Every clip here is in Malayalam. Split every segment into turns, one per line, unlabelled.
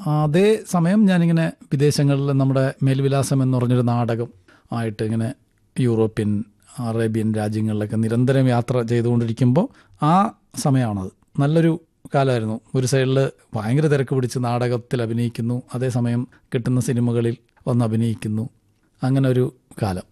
അതേ സമയം ഞാനിങ്ങനെ വിദേശങ്ങളിൽ നമ്മുടെ മേൽവിലാസം എന്ന് പറഞ്ഞൊരു നാടകം ആയിട്ട് ഇങ്ങനെ യൂറോപ്യൻ അറേബ്യൻ രാജ്യങ്ങളിലൊക്കെ നിരന്തരം യാത്ര ചെയ്തുകൊണ്ടിരിക്കുമ്പോൾ ആ സമയമാണത് നല്ലൊരു കാലമായിരുന്നു ഒരു സൈഡിൽ ഭയങ്കര തിരക്ക് പിടിച്ച് നാടകത്തിൽ അഭിനയിക്കുന്നു അതേസമയം കിട്ടുന്ന സിനിമകളിൽ വന്ന് അഭിനയിക്കുന്നു അങ്ങനെ ഒരു കാലം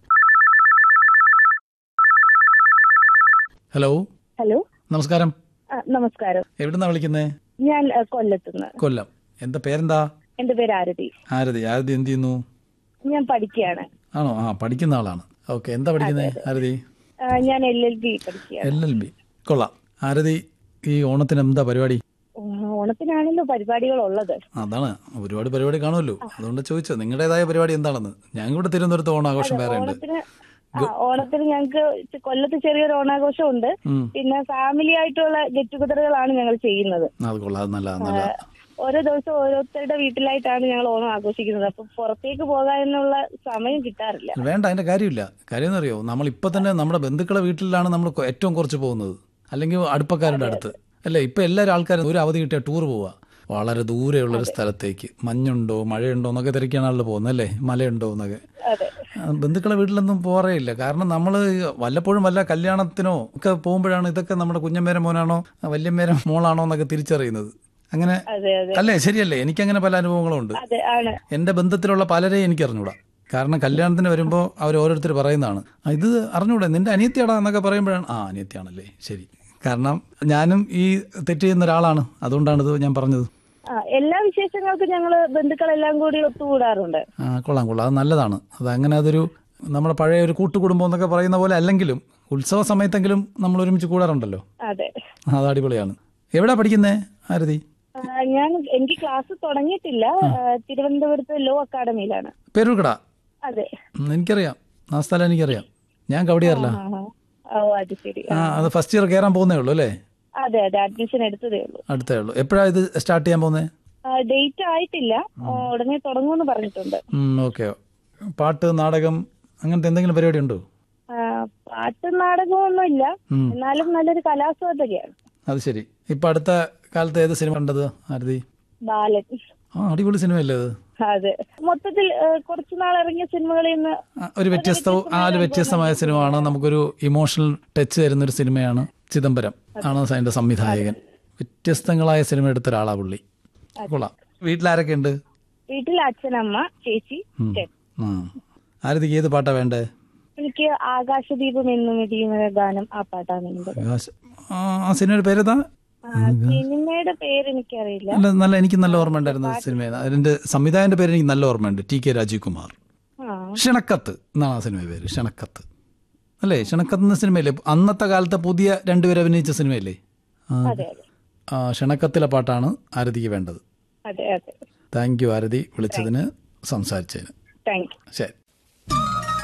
ഹലോ
ഹലോ
നമസ്കാരം
ആ, നമസ്കാരം
എവിടുന്നാ വിളിക്കുന്നേ
ഞാൻ ആ, കൊല്ലത്തുനിന്ന്
കൊല്ലം എന്താ പേരെന്താ
എന്റെ പേര് ആരതി
ആരതി ആരതി എന്ത് ചെയ്യുന്നു
ഞാൻ പഠിക്കുകയാണ്
ആണോ ആ പഠിക്കുന്ന ആളാണ് ഓക്കെ എന്താ പഠിക്കുന്നത് ആരതി
ആ, ഞാൻ എൽ എൽ ബി പഠിക്കുകയാണ്
എൽ എൽ ബി കൊള്ളാം ആരതി ഈ ഓണത്തിന് എന്താ പരിപാടി
ഓ, ഓണത്തിനാണല്ലോ പരിപാടികൾ ഉള്ളത്
അതാണ് ഒരുപാട് പരിപാടി കാണുമല്ലോ അതുകൊണ്ട് ചോദിച്ചോ നിങ്ങളുടേതായ പരിപാടി എന്താണെന്ന് ഞങ്ങൾ ഇവിടെ തിരുവനന്തപുരത്ത് ഓണാഘോഷം വേറെ ഉണ്ട്
ഓണത്തിന് ആ, ഓണത്തിന് ഞങ്ങൾക്ക് ചെ- കൊല്ലത്ത് ചെറിയൊരു ഓണാഘോഷം ഉണ്ട്
ഉം.
പിന്നെ ഫാമിലി ആയിട്ടുള്ള ഗെറ്റ് ടുഗദറുകളാണ് ഞങ്ങൾ ചെയ്യുന്നത്
അത് കൊള്ളാം അത് നല്ല നല്ല
ഓരോ ദിവസം ഓരോരുത്തരുടെ വീട്ടിലായിട്ടാണ് ഞങ്ങൾ ഓണം ആഘോഷിക്കുന്നത് അപ്പൊ പുറത്തേക്ക് പോകാനുള്ള സമയം കിട്ടാറില്ല
വേണ്ട അതിന്റെ കാര്യമില്ല കാര്യം എന്നറിയോ നമ്മൾ ഇപ്പൊ തന്നെ നമ്മുടെ ബന്ധുക്കളെ വീട്ടിലാണ് നമ്മൾ കൊ- ഏറ്റവും കുറച്ച് പോകുന്നത് അല്ലെങ്കിൽ അടുപ്പക്കാരുടെ അടുത്ത് അല്ലേ ഇപ്പൊ എല്ലാവരും ആൾക്കാരും ഒരു അവധി കിട്ടിയ ടൂർ പോവാ വളരെ ദൂരെയുള്ള ഒരു സ്ഥലത്തേക്ക് മഞ്ഞുണ്ടോ മഴയുണ്ടോ എന്നൊക്കെ തിരക്കാണല്ലോ പോകുന്നത് അല്ലേ മലയുണ്ടോ എന്നൊക്കെ
അതെ
ആ, ബന്ധുക്കളെ വീട്ടിലൊന്നും പോറേ ഇല്ല കാരണം നമ്മൾ വല്ലപ്പോഴും വല്ല കല്യാണത്തിനോ ഒക്കെ പോകുമ്പോഴാണ് ഇതൊക്കെ നമ്മുടെ കുഞ്ഞമ്മേരെ മോനാണോ വല്യമ്മേരെ മോളാണോ എന്നൊക്കെ തിരിച്ചറിയുന്നത് അങ്ങനെ
അതെ അതെ
അല്ലേ ശരിയല്ലേ എനിക്കങ്ങനെ പല അനുഭവങ്ങളും ഉണ്ട്
അതെ ആണ്
എൻ്റെ ബന്ധത്തിലുള്ള പലരെയും എനിക്ക് അറിഞ്ഞൂടാ കാരണം കല്യാണത്തിന് വരുമ്പോൾ അവർ ഓരോരുത്തർ പറയുന്നതാണ് "ആ, ഇത് അറിഞ്ഞൂടെ നിന്റെ അനിയത്തിയാടാ എന്നൊക്കെ പറയുമ്പോഴാണ് ആ അനിയത്തിയാണല്ലേ ശരി കാരണം ഞാനും ഈ തെറ്റ് ചെയ്യുന്ന ഒരാളാണ് അതുകൊണ്ടാണ് ഇത് ഞാൻ പറഞ്ഞത്
ആ, എല്ലാ വിശേഷങ്ങൾക്കും ഞങ്ങള് ബന്ധുക്കളെല്ലാം കൂടി ഒത്തുകൂടാറുണ്ട്
ആ കൊള്ളാം കൊള്ളാം അത് നല്ലതാണ് അത് അങ്ങനെ അതൊരു നമ്മുടെ പഴയ ഒരു കൂട്ടുകുടുംബം എന്നൊക്കെ പറയുന്ന പോലെ അല്ലെങ്കിലും ഉത്സവ സമയത്തെങ്കിലും നമ്മൾ ഒരുമിച്ച് കൂടാറുണ്ടല്ലോ
അതെ
അത് അടിപൊളിയാണ് എവിടാ പഠിക്കുന്നേ ആരതി
ആ, ഞാൻ എനിക്ക് ക്ലാസ് തുടങ്ങിയിട്ടില്ല ആ, തിരുവനന്തപുരത്ത് ലോ അക്കാഡമിയിലാണ്
പേരൂർക്കട
അതെ
ഉം, എനിക്കറിയാം ആ സ്ഥലം എനിക്കറിയാം ഞാൻ കവടിയാറില്ല
ആ, ആ. ഓ അത് ശരി
ആ അത് ഫസ്റ്റ് ഇയർ കയറാൻ പോകുന്നേ ഉള്ളൂ അല്ലേ
അതെ അതെ അഡ്മിഷൻ എടുത്തതേ ഉള്ളൂ
അടുത്തേ ഉള്ളൂ എപ്പോഴാണ് ഇത് സ്റ്റാർട്ട് ചെയ്യാൻ പോകുന്നത്
ഡേറ്റ് ആയിട്ടില്ല ആ, ഉടനെ തുടങ്ങുമെന്ന് പറഞ്ഞിട്ടുണ്ട്
ഓക്കെ പാട്ട് നാടകം അങ്ങനത്തെ എന്തെങ്കിലും പരിപാടി ഉണ്ടോ
ആ, പാട്ടും നാടകമൊന്നും ഇല്ല
ഉം.
എന്നാലും നല്ലൊരു കലാസ്വാദകയാണ്
അത് ശരി ഇപ്പൊ അടുത്ത കാലത്ത് ഏത് സിനിമ കണ്ടത് ആരതി
ബാലൻ
ആ അടിപൊളി സിനിമയല്ലേ അത്
അതെ മൊത്തത്തിൽ ആ, കുറച്ചു നാൾ ഇറങ്ങിയ സിനിമകളിൽ നിന്ന്
ആ, ഒരു വ്യത്യസ്തവും ആ ഒരു വ്യത്യസ്തമായ സിനിമയാണ് നമുക്കൊരു ഇമോഷണൽ ടച്ച് തരുന്ന ഒരു സിനിമയാണ് ചിദംബരം ആണ് അതിന്റെ സംവിധായകൻ വ്യത്യസ്തങ്ങളായ സിനിമ എടുത്ത ഒരാളാ പുള്ളി കൊള്ളാം വീട്ടിലാരൊക്കെ ഉണ്ട്
വീട്ടിൽ അച്ഛനമ്മ ചേച്ചി ചേട്ടൻ
ആ ആരതിക്ക് ഏത് പാട്ടാ വേണ്ടേ
എനിക്ക് ആകാശദീപം എന്നും ഇടിയുന്ന ഗാനം ആ പാട്ടാണ് എന്റെ
ആകാശ- ആ ആ സിനിമയുടെ പേരേതാ
ആ, സിനിമയുടെ പേര് എനിക്കറിയില്ല
നല്ല നല്ല എനിക്ക് നല്ല ഓർമ്മ ഉണ്ടായിരുന്ന സിനിമ അതിന്റെ സംവിധായകന്റെ പേര് എനിക്ക് നല്ല ഓർമ്മയുണ്ട് ടി കെ രാജീവ് കുമാർ
ആ
ക്ഷണക്കത്ത് എന്നാണ് ആ സിനിമ പേര് ക്ഷണക്കത്ത് അല്ലേ ക്ഷണക്കത്ത് എന്ന സിനിമയല്ലേ അന്നത്തെ കാലത്തെ പുതിയ രണ്ടുപേർ അഭിനയിച്ച സിനിമയല്ലേ ആ,
അതെ അതെ
ആ, ക്ഷണക്കത്തിലെ പാട്ടാണ് ആരതിക്ക് വേണ്ടത്
അതെ അതെ
താങ്ക് യു ആരതി വിളിച്ചതിന് സംസാരിച്ചതിന്
താങ്ക് യു
ശരി